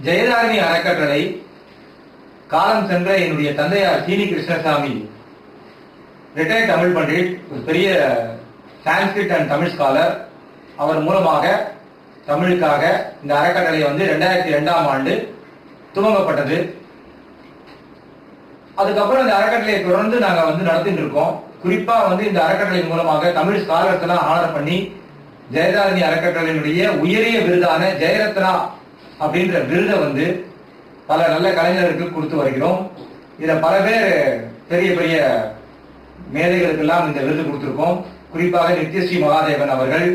ஜெயதாரணி அறக்கட்டளை காலம் சென்ற என்னுடைய தந்தையார் சீனி கிருஷ்ணசாமி ரிட்டையர்ட் தமிழ் பண்டிட் ஒரு பெரிய சான்ஸ்கிரிட் அண்ட் தமிழ் ஸ்காலர் அவர் மூலமாக தமிழுக்காக இந்த அறக்கட்டளை வந்து ரெண்டாயிரத்தி ரெண்டாம் ஆண்டு துவங்கப்பட்டது அதுக்கப்புறம் இந்த அறக்கட்டளையை தொடர்ந்து நாங்க வந்து நடத்திட்டு இருக்கோம் குறிப்பா வந்து இந்த அறக்கட்டளை மூலமாக தமிழ் ஸ்காலர்ஸ் எல்லாம் ஆனர் பண்ணி ஜெயதாரணி அறக்கட்டளையினுடைய உயரிய விருதான ஜெயரத்னா அப்படின்ற விருதை வந்து பல நல்ல கலைஞருக்கு கொடுத்து வருகிறோம் இதுல பல பேர் பெரிய பெரிய மேதைகளுக்கெல்லாம் இந்த விருது கொடுத்திருக்கோம் குறிப்பாக நித்யஸ்ரீ மகாதேவன் அவர்கள்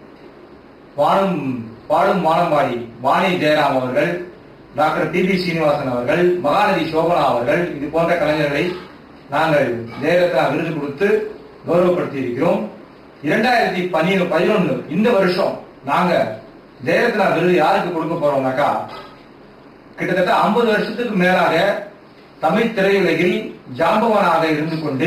வானும் பாடும் வானம்பாடி வாணி ஜெயராம் அவர்கள் டாக்டர் பி பி சீனிவாசன் அவர்கள் மகாநதி சோபனா அவர்கள் இது போன்ற கலைஞர்களை நாங்கள் ஜெயரத்னா விருது கொடுத்து கௌரவப்படுத்தி இருக்கிறோம் இரண்டாயிரத்தி பன்னிரு பதினொன்னு இந்த வருஷம் நாங்க ஜெயரத்னா விருது யாருக்கு கொடுக்க போறோம்னாக்கா கிட்டத்தட்ட ஐம்பது வருஷத்துக்கு மேலாக தமிழ் திரையுலகில் ஜாம்பவனாக இருந்து கொண்டு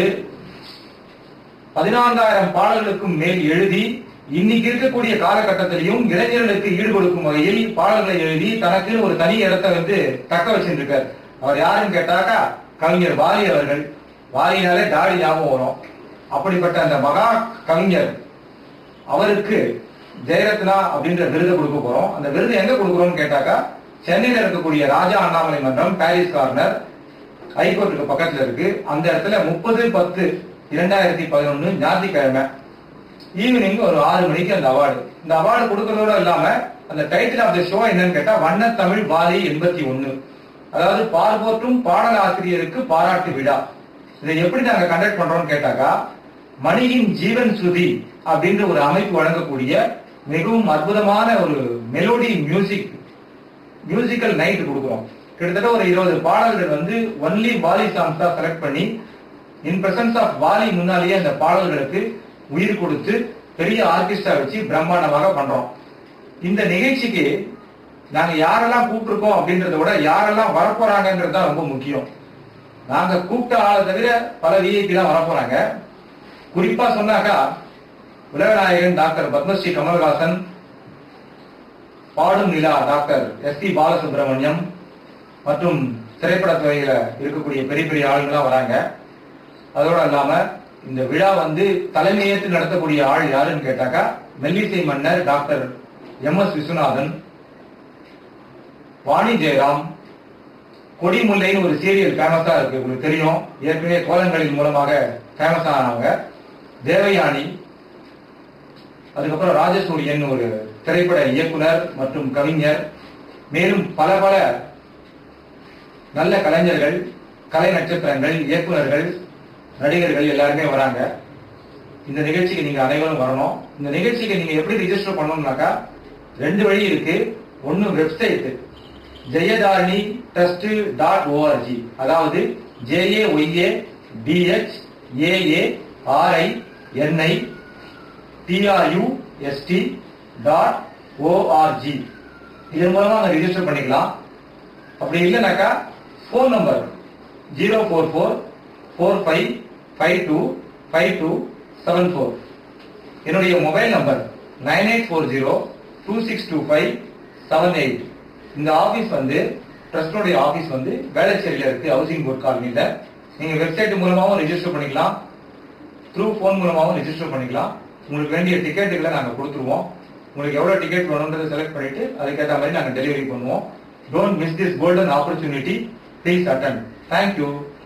பதினான்காயிரம் பாடல்களுக்கும் மேல் எழுதி இன்னைக்கு இருக்கக்கூடிய காலகட்டத்திலையும் இளைஞர்களுக்கு ஈடுகொடுக்கும் வகையில் பாடல்களை எழுதி தனக்கு ஒரு தனி இடத்தை வந்து தக்க வச்சிருக்கார் அவர் யாருன்னு கேட்டாக்கா கவிஞர் வாலி அவர்கள் வாலினாலே தாடி ஞாபகம் வரும் அப்படிப்பட்ட அந்த மகா கவிஞர் அவருக்கு ஜெயரத்னா அப்படின்ற விருது கொடுக்க போறோம் அந்த விருது எங்க கொடுக்குறோம்னு கேட்டாக்கா சென்னையில இருக்கக்கூடிய ராஜா அண்ணாமலை மன்றம் பாரிஸ் கார்னர் ஹைகோர்ட்டுக்கு பக்கத்துல இருக்கு அந்த இடத்துல முப்பது பத்து இரண்டாயிரத்தி பதினொன்னு ஞாயிற்றுக்கிழமை ஈவினிங் ஒரு ஆறு மணிக்கு அந்த அவார்டு இந்த அவார்டு கொடுக்கறதோட இல்லாம அந்த டைட்டில் ஆஃப் த ஷோ என்னன்னு கேட்டா வண்ண தமிழ் பாதி எண்பத்தி ஒண்ணு அதாவது பார்போற்றும் பாடல் ஆசிரியருக்கு பாராட்டு விழா இதை எப்படி நாங்க கண்டக்ட் பண்றோம்னு கேட்டாக்கா மணியின் ஜீவன் சுதி அப்படின்ற ஒரு அமைப்பு வழங்கக்கூடிய மிகவும் அற்புதமான ஒரு மெலோடி மியூசிக் மியூசிக்கல் நைட் கொடுக்குறோம் கிட்டத்தட்ட ஒரு இருபது பாடல்கள் வந்து ஒன்லி வாலி சாங்ஸ் தான் செலக்ட் பண்ணி இன் பிரசன்ஸ் ஆஃப் வாலி முன்னாலேயே அந்த பாடல்களுக்கு உயிர் கொடுத்து பெரிய ஆர்கெஸ்ட்ரா வச்சு பிரம்மாண்டமாக பண்றோம் இந்த நிகழ்ச்சிக்கு நாங்க யாரெல்லாம் கூப்பிட்டுருக்கோம் அப்படின்றத விட யாரெல்லாம் வரப்போறாங்கன்றது தான் ரொம்ப முக்கியம் நாங்க கூப்பிட்ட ஆளை தவிர பல விஐபி தான் வரப்போறாங்க குறிப்பா சொன்னாக்கா உலகநாயகன் டாக்டர் பத்மஸ்ரீ கமல்ஹாசன் பாடும் நிலா டாக்டர் எஸ் பி பாலசுப்ரமணியம் மற்றும் திரைப்படத்துறையில இருக்கக்கூடிய பெரிய பெரிய ஆளுங்களாம் வராங்க அதோட இல்லாம இந்த விழா வந்து தலைமையேற்று நடத்தக்கூடிய ஆள் யாருன்னு கேட்டாக்கா மெல்லிசை மன்னர் doctor M S Viswanathan Vani Jayaram கொடிமுல்லைன்னு ஒரு சீரியல் ஃபேமஸா இருக்கு உங்களுக்கு தெரியும் ஏற்கனவே கோலங்களின் மூலமாக ஃபேமஸ் ஆனவங்க தேவயானி அதுக்கப்புறம் ராஜசூரியன் ஒரு திரைப்பட இயக்குனர் மற்றும் கவிஞர் மேலும் பல பல நல்ல கலைஞர்கள் கலை நட்சத்திரங்கள் இயக்குனர்கள் நடிகர்கள் எல்லாருமே வராங்க இந்த நிகழ்ச்சிக்கு நீங்க அனைவரும் வரணும் இந்த நிகழ்ச்சிக்கு நீங்க எப்படி ரிஜிஸ்டர் பண்ணணும்னாக்கா ரெண்டு வழி இருக்கு ஒன்னு website Jayadharani trust dot O R G அதாவது J A Y A D H A A R I N I T R U S T dot O R G இதன் மூலமா அங்க ரிஜிஸ்டர் பண்ணிக்கலாம் அப்படி இல்லைனாக்கா phone number zero four four four five five two five two seven four என்னுடைய mobile number nine eight four zero two six two five seven eight இந்த office வந்து ட்ரஸ்டோடைய ஆபீஸ் வந்து வேளச்சேரியில இருக்கு ஹவுசிங் போர்ட் காலனியில நீங்க வெப்சைட் மூலமாவும் ரெஜிஸ்டர் பண்ணிக்கலாம் த்ரூ ஃபோன் மூலமாவும் ரெஜிஸ்டர் பண்ணிக்கலாம் உங்களுக்கு வேண்டிய டிக்கெட்டுகளை நாங்க கொடுத்துருவோம் உங்களுக்கு எவ்வளவு டிக்கெட் வேணும்ன்றதை செலக்ட் பண்ணிட்டு அதுக்கேற்ற மாதிரி நாங்க டெலிவரி பண்ணுவோம் don't miss this golden opportunity please attend thank you